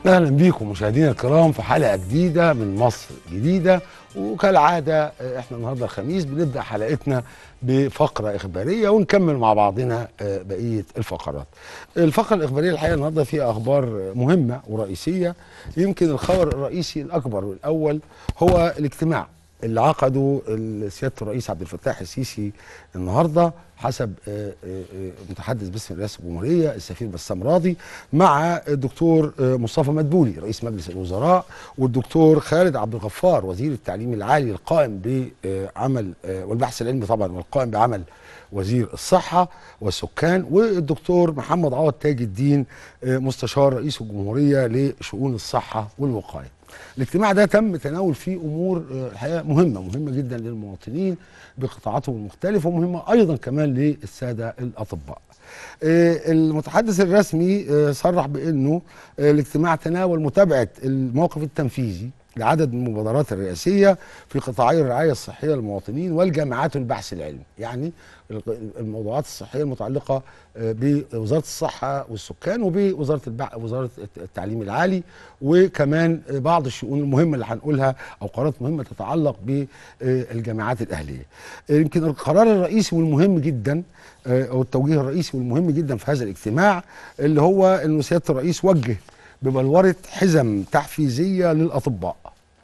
اهلا بيكم مشاهدينا الكرام في حلقه جديده من مصر جديده وكالعاده آه، احنا النهارده الخميس بنبدا حلقتنا بفقره اخباريه ونكمل مع بعضنا آه، بقيه الفقرات. الفقره الاخباريه الحقيقه النهارده فيها اخبار مهمه ورئيسيه يمكن الخبر الرئيسي الاكبر والاول هو الاجتماع اللي عقده سياده الرئيس عبد الفتاح السيسي النهارده حسب آه، آه، آه، متحدث باسم رئاسه الجمهوريه السفير بسام راضي مع الدكتور آه، مصطفى مدبولي رئيس مجلس الوزراء والدكتور خالد عبد الغفار وزير التعليم العالي القائم بعمل آه، والبحث العلمي طبعا والقائم بعمل وزير الصحه والسكان والدكتور محمد عوض تاج الدين آه، مستشار رئيس الجمهوريه لشؤون الصحه والوقايه. الاجتماع ده تم تناول فيه امور آه، الحقيقه مهمه مهمه جدا للمواطنين بقطاعاتهم المختلفه ومهمه ايضا كمان للساده الاطباء. آه، المتحدث الرسمي آه، صرح بانه آه، الاجتماع تناول متابعه الموقف التنفيذي لعدد من المبادرات الرئاسيه في قطاعي الرعايه الصحيه للمواطنين والجامعات والبحث العلمي، يعني الموضوعات الصحيه المتعلقه آه، بوزاره الصحه والسكان وبوزاره البع... وزاره التعليم العالي وكمان آه، بعض الشؤون المهمه اللي هنقولها او قرارات مهمه تتعلق بالجامعات الاهليه. آه، يمكن القرار الرئيسي والمهم جدا آه، او التوجيه الرئيسي والمهم جدا في هذا الاجتماع اللي هو انه سياده الرئيس وجه ببلوره حزم تحفيزيه للاطباء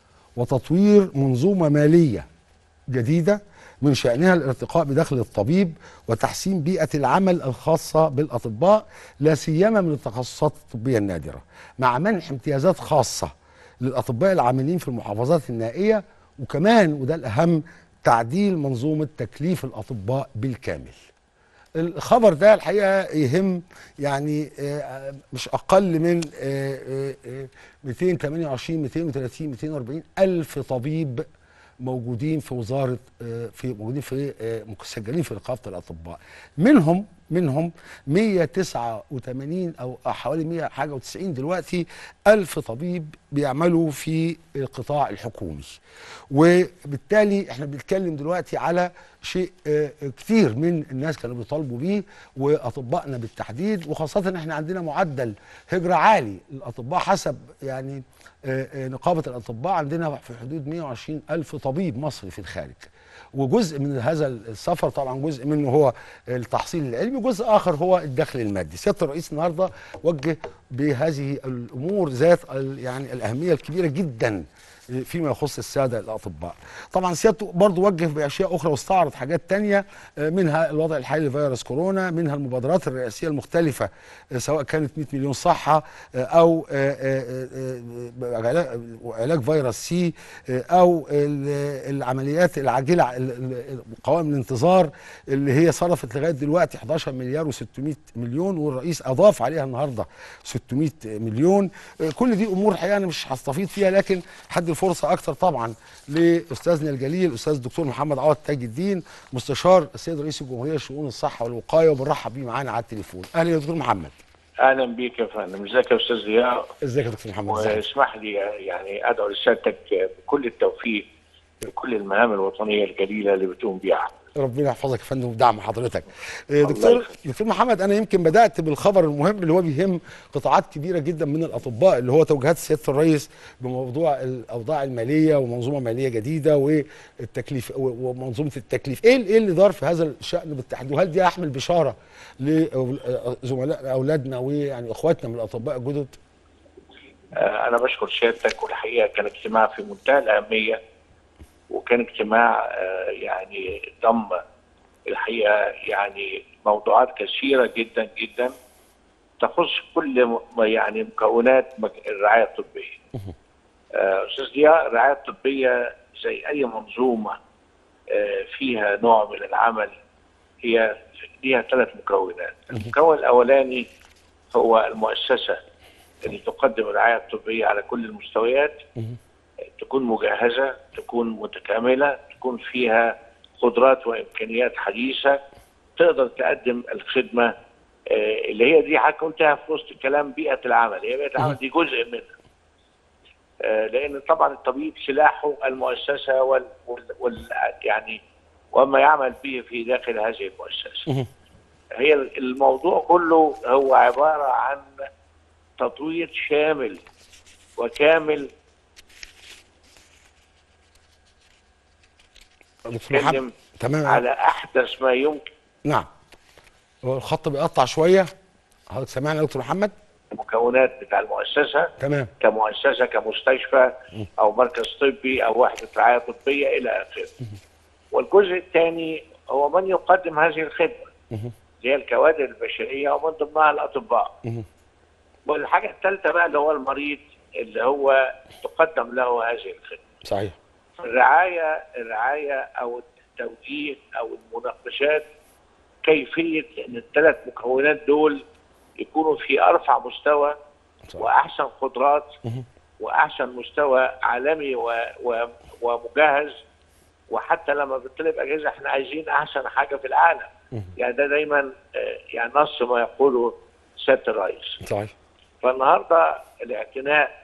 وتطوير منظومه ماليه جديده من شأنها الارتقاء بدخل الطبيب وتحسين بيئة العمل الخاصة بالأطباء لا سيما من التخصصات الطبية النادرة مع منح امتيازات خاصة للأطباء العاملين في المحافظات النائية وكمان وده الأهم تعديل منظومة تكليف الأطباء بالكامل الخبر ده الحقيقه يهم يعني آه، مش اقل من آه، آه، آه، 228 230 240 الف طبيب موجودين في وزاره آه، في موجودين في آه، مسجلين في نقابه الاطباء منهم منهم 189 او حوالي 100 حاجه و90 دلوقتي الف طبيب بيعملوا في القطاع الحكومي وبالتالي احنا بنتكلم دلوقتي على شيء آه، كتير من الناس كانوا بيطالبوا بيه واطبائنا بالتحديد وخاصه ان احنا عندنا معدل هجره عالي للاطباء حسب يعني آه، آه، نقابه الاطباء عندنا في حدود 120 الف طبيب مصري في الخارج وجزء من هذا السفر طبعا جزء منه هو التحصيل العلمي وجزء اخر هو الدخل المادي سياده الرئيس النهارده وجه بهذه الامور ذات ال- يعني الاهميه الكبيره جدا فيما يخص الساده الاطباء. طبعا سيادته برضه وجه باشياء اخرى واستعرض حاجات تانية آه، منها الوضع الحالي لفيروس كورونا، منها المبادرات الرئاسيه المختلفه آه، سواء كانت 100 مليون صحه آه، او آه، آه، آه، علاج- علاج فيروس سي آه، او ال- العمليات العاجله ال- ال- قوائم الانتظار اللي هي صرفت لغايه دلوقتي 11 مليار و600 مليون والرئيس اضاف عليها النهارده 600 مليون آه، كل دي امور حقيقه انا مش هستفيض فيها لكن حد الفرصه اكتر طبعا لاستاذنا الجليل الاستاذ الدكتور محمد عوض تاج الدين مستشار السيد رئيس الجمهوريه لشؤون الصحه والوقايه وبنرحب بيه معانا على التليفون اهلا يا دكتور محمد اهلا بيك يا فندم ازيك يا استاذ ضياء ازيك يا دكتور محمد ازيك واسمح لي يعني ادعو لسيادتك بكل التوفيق لكل المهام الوطنيه الجليله اللي بتقوم بيها ربنا يحفظك يا فندم ودعم حضرتك آه، الله دكتور يخليك. دكتور محمد انا يمكن بدات بالخبر المهم اللي هو بيهم قطاعات كبيره جدا من الاطباء اللي هو توجيهات سياده الرئيس بموضوع الاوضاع الماليه ومنظومه ماليه جديده والتكليف و- ومنظومه التكليف ايه ايه اللي دار في هذا الشان بالتحديد وهل دي يحمل بشاره لزملاء اولادنا ويعني اخواتنا من الاطباء الجدد آه، انا بشكر سيادتك والحقيقه كان اجتماع في منتهى الاهميه وكان اجتماع آه، يعني ضم الحقيقه يعني موضوعات كثيره جدا جدا تخص كل م- يعني مكونات مك- الرعايه الطبيه. آه، استاذ ضياء الرعايه الطبيه زي اي منظومه آه، فيها نوع من العمل هي ليها ثلاث مكونات. المكون الاولاني هو المؤسسه اللي تقدم الرعايه الطبيه على كل المستويات تكون مجهزه تكون متكامله تكون فيها قدرات وامكانيات حديثه تقدر تقدم الخدمه آه، اللي هي دي حاجه قلتها في وسط الكلام بيئه العمل هي بيئه العمل دي جزء منها آه، لان طبعا الطبيب سلاحه المؤسسه وال, وال, وال يعني وما يعمل به في داخل هذه المؤسسه هي الموضوع كله هو عباره عن تطوير شامل وكامل دكتور محمد نتكلم تمام على احدث ما يمكن نعم هو الخط بيقطع شويه حضرتك سامعني يا دكتور محمد المكونات بتاع المؤسسه تمام كمؤسسه كمستشفى او مركز طبي او وحده رعايه طبيه الى اخره. والجزء الثاني هو من يقدم هذه الخدمه اللي هي الكوادر البشريه ومن ضمنها الاطباء. مهم. والحاجه الثالثه بقى اللي هو المريض اللي هو تقدم له هذه الخدمه. صحيح الرعايه الرعايه او التوجيه او المناقشات كيفيه ان الثلاث مكونات دول يكونوا في ارفع مستوى صح. واحسن قدرات مهم. واحسن مستوى عالمي و... و... ومجهز وحتى لما بتطلب اجهزه احنا عايزين احسن حاجه في العالم مهم. يعني ده دايما آه، يعني نص ما يقوله سياده الرئيس صحيح فالنهارده الاعتناء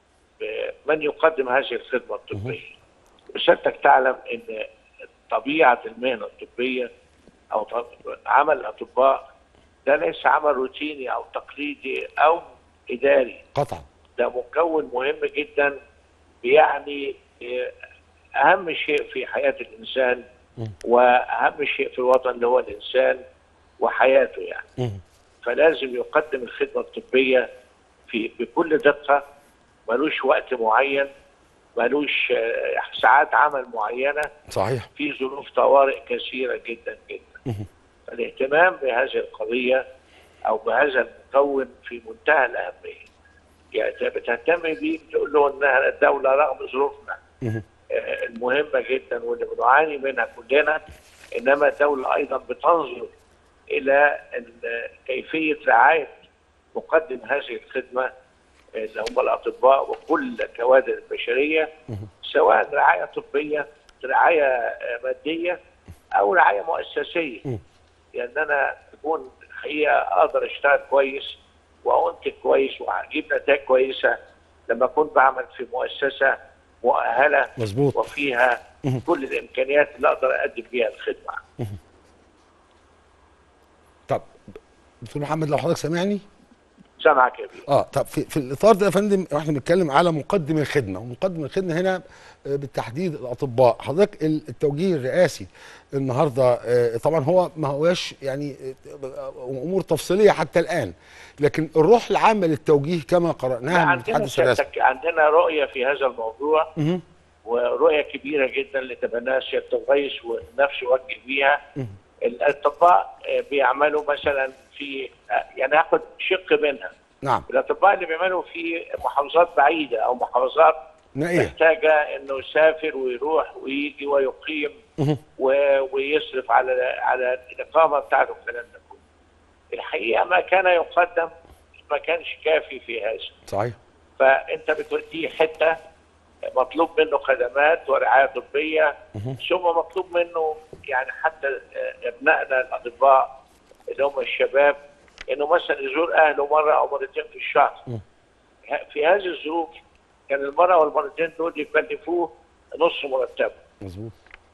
بمن يقدم هذه الخدمه الطبيه وسيادتك تعلم ان طبيعه المهنه الطبيه او ط- عمل الاطباء ده ليس عمل روتيني او تقليدي او اداري قطعا ده مكون مهم جدا بيعني آه، اهم شيء في حياه الانسان مم. واهم شيء في الوطن اللي هو الانسان وحياته يعني مهم. فلازم يقدم الخدمه الطبيه في بكل دقه ملوش وقت معين ملوش آه، ساعات عمل معينه صحيح في ظروف طوارئ كثيره جدا جدا مهم. الاهتمام بهذه القضيه او بهذا المكون في منتهى الاهميه يعني أنت بتهتم بيه بتقول له انها الدوله رغم ظروفنا مهم. آه، المهمه جدا واللي بنعاني منها كلنا انما الدوله ايضا بتنظر الى ال- كيفيه رعايه مقدم هذه الخدمه آه، اللي هم الاطباء وكل الكوادر البشريه سواء رعايه طبيه رعايه آه، ماديه او رعايه مؤسسيه مم. يعني انا تكون الحقيقه اقدر اشتغل كويس وانتج كويس واجيب نتائج كويسه لما اكون بعمل في مؤسسه مؤهله مظبوط وفيها مهم. كل الامكانيات اللي اقدر اقدم بيها الخدمه. طب دكتور محمد لو حضرتك سامعني سامعك يا بيه. اه طب في, في الاطار ده يا فندم احنا بنتكلم على مقدم الخدمه ومقدم الخدمه هنا آه، بالتحديد الاطباء حضرتك ال- التوجيه الرئاسي النهارده آه، طبعا هو ما هواش يعني آه، امور تفصيليه حتى الان لكن الروح العامه للتوجيه كما قراناها من عندنا المتحدث الرسمي سيادتك عندنا رؤيه في هذا الموضوع مهم. ورؤيه كبيره جدا لتبناها سياده الرئيس ونفسه وجه بيها. مهم. الاطباء آه، بيعملوا مثلا في آه، يعني هاخد شق منها. نعم الاطباء اللي بيعملوا في محافظات بعيده او محافظات نائيه محتاجه انه يسافر ويروح ويجي ويقيم مهم. و- ويصرف على على الاقامه بتاعته الكلام ده كله. الحقيقه ما كان يقدم ما كانش كافي في هذا صحيح فانت بتوديه حته مطلوب منه خدمات ورعايه طبيه مهم. ثم مطلوب منه يعني حتى آه، ابنائنا الاطباء اللي هم الشباب انه مثلا يزور اهله مره او مرتين في الشهر مم. في هذه الظروف كان المره والمرتين دول يكلفوه نص مرتبه مظبوط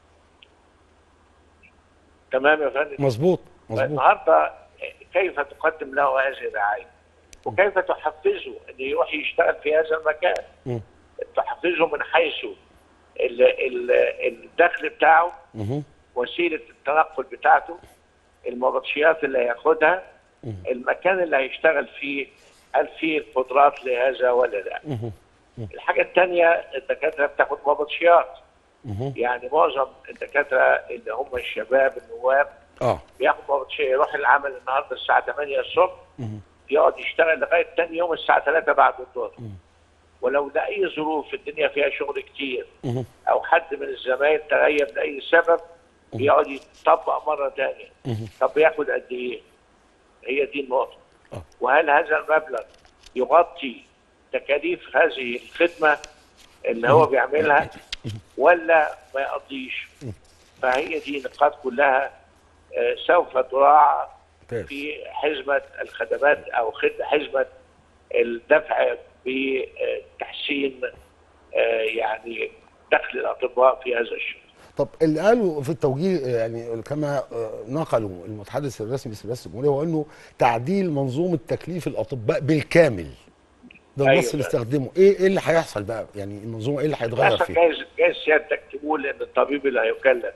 تمام يا فندم مظبوط مظبوط النهارده كيف تقدم له هذه الرعايه؟ وكيف تحفزه ان يروح يشتغل في هذا المكان؟ مم. تحفزه من حيث ال- ال- الدخل بتاعه مهم. وسيله التنقل بتاعته المبطشيات اللي هياخدها مم. المكان اللي هيشتغل فيه هل فيه القدرات لهذا ولا لا؟ مهم. الحاجه الثانيه الدكاتره بتاخد مبطشيات مهم. يعني معظم الدكاتره اللي هم الشباب النواب اه بياخد مبطشيه يروح العمل النهارده الساعه 8 الصبح مهم. يقعد يشتغل لغايه ثاني يوم الساعه 3 بعد الظهر مم. ولو لاي ظروف الدنيا فيها شغل كتير مهم. او حد من الزمايل تغيب لاي سبب يقعد يطبق مره ثانيه مهم. طب بياخد قد ايه؟ هي دي النقطه آه. وهل هذا المبلغ يغطي تكاليف هذه الخدمه اللي هو بيعملها ولا ما يقضيش؟ فهي دي نقاط كلها آه، سوف تراعى ممتاز. في حزمه الخدمات او خد- حزمه الدفع بتحسين آه، يعني دخل الاطباء في هذا الشغل. طب اللي قالوا في التوجيه آه، يعني كما آه، نقلوا المتحدث الرسمي باسم رئاسه الجمهوريه هو انه تعديل منظومه تكليف الاطباء بالكامل ده أيوة. المصري بيستخدمه ايه ايه اللي هيحصل بقى يعني المنظومه ايه اللي هيتغير للاسف فيها جايز جايز سيادتك تقول ان الطبيب اللي هيكلف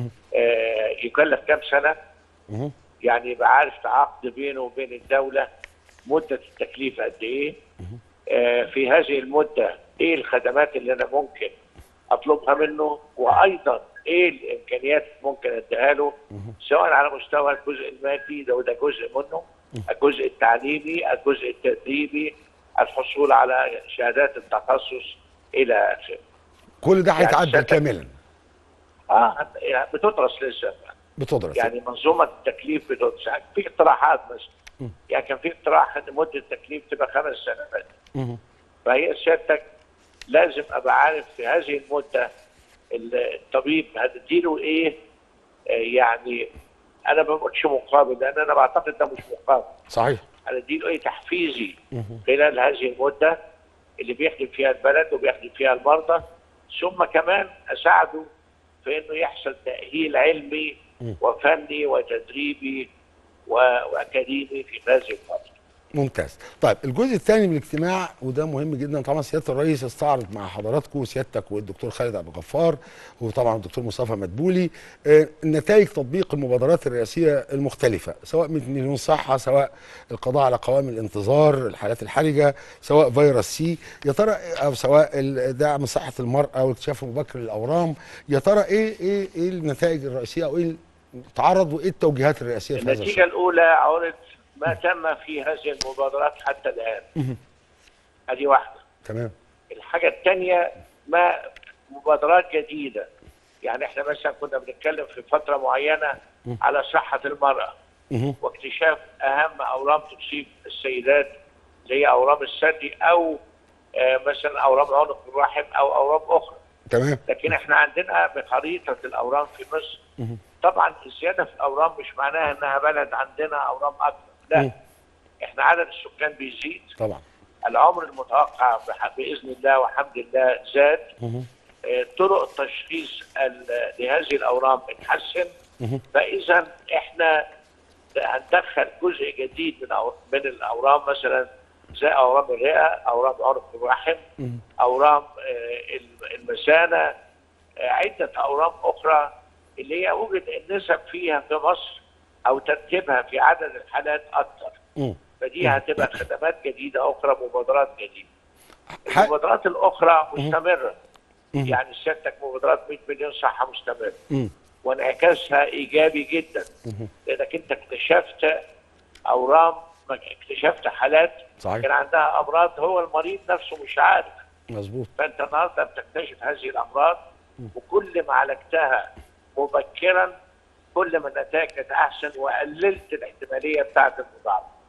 آه يكلف كام سنه مهم. يعني يبقى عارف تعاقد بينه وبين الدوله مده التكليف قد ايه آه في هذه المده ايه الخدمات اللي انا ممكن اطلبها منه وايضا ايه الامكانيات ممكن اديها له سواء على مستوى الجزء المادي ده وده جزء منه الجزء التعليمي الجزء التدريبي الحصول على شهادات التخصص الى اخره كل ده يعني هيتعدل سيادتك- كاملا اه يعني بتدرس لسه بتدرس يعني منظومه التكليف بتدرس يعني في اقتراحات مثلا يعني كان في اقتراح ان مده التكليف تبقى خمس سنوات مهم. فهي سيادتك لازم ابقى عارف في هذه المده ال- الطبيب هتديله ايه آه، يعني انا ما بقولش مقابل لان انا بعتقد ده مش مقابل صحيح انا اديله ايه تحفيزي خلال هذه المده اللي بيخدم فيها البلد وبيخدم فيها المرضى ثم كمان اساعده في انه يحصل تاهيل علمي وفني وتدريبي و- واكاديمي في هذه الفتره. ممتاز طيب الجزء الثاني من الاجتماع وده مهم جدا طبعا سياده الرئيس استعرض مع حضراتكم سيادتك والدكتور خالد عبد الغفار وطبعا الدكتور مصطفى مدبولي آه، نتائج تطبيق المبادرات الرئاسيه المختلفه سواء من مليون صحه سواء القضاء على قوائم الانتظار الحالات الحرجه سواء فيروس سي يا ترى او سواء ال- دعم صحه المراه والاكتشاف المبكر للاورام يا ترى ايه ايه ايه النتائج الرئيسيه او ايه تعرض وايه التوجيهات الرئاسيه في هذا النتيجه الشأن؟ الاولى عرض ما تم في هذه المبادرات حتى الان. هذه واحده. تمام الحاجه الثانيه ما مبادرات جديده يعني احنا مثلا كنا بنتكلم في فتره معينه على صحه المراه مهم. واكتشاف اهم اورام تصيب السيدات اللي هي اورام الثدي او آه، مثلا اورام عنق الرحم او اورام اخرى تمام لكن احنا عندنا بخريطه الاورام في مصر طبعا الزياده في الاورام مش معناها انها بلد عندنا اورام اكثر لا مم. احنا عدد السكان بيزيد طبعا العمر المتوقع بح- باذن الله والحمد لله زاد مهم. آه، طرق التشخيص ال- لهذه الاورام اتحسن مهم. فاذا احنا هندخل جزء جديد من أو- من الاورام مثلا زي اورام الرئه اورام عنق الرحم اورام آه، الم- المثانه آه، عده اورام اخرى اللي هي وجد النسب فيها في مصر او ترتيبها في عدد الحالات اكثر مم. فدي هتبقى خدمات جديده اخرى مبادرات جديده ح- المبادرات الاخرى مستمره يعني سيادتك مبادرات 100 مليون صحه مستمره مم. وانعكاسها ايجابي جدا لانك انت اكتشفت اورام اكتشفت حالات صحيح. كان عندها امراض هو المريض نفسه مش عارف مظبوط فانت النهارده بتكتشف هذه الامراض وكل ما عالجتها مبكرا كل ما النتائج كانت احسن وقللت الاحتماليه بتاعه المضاعفه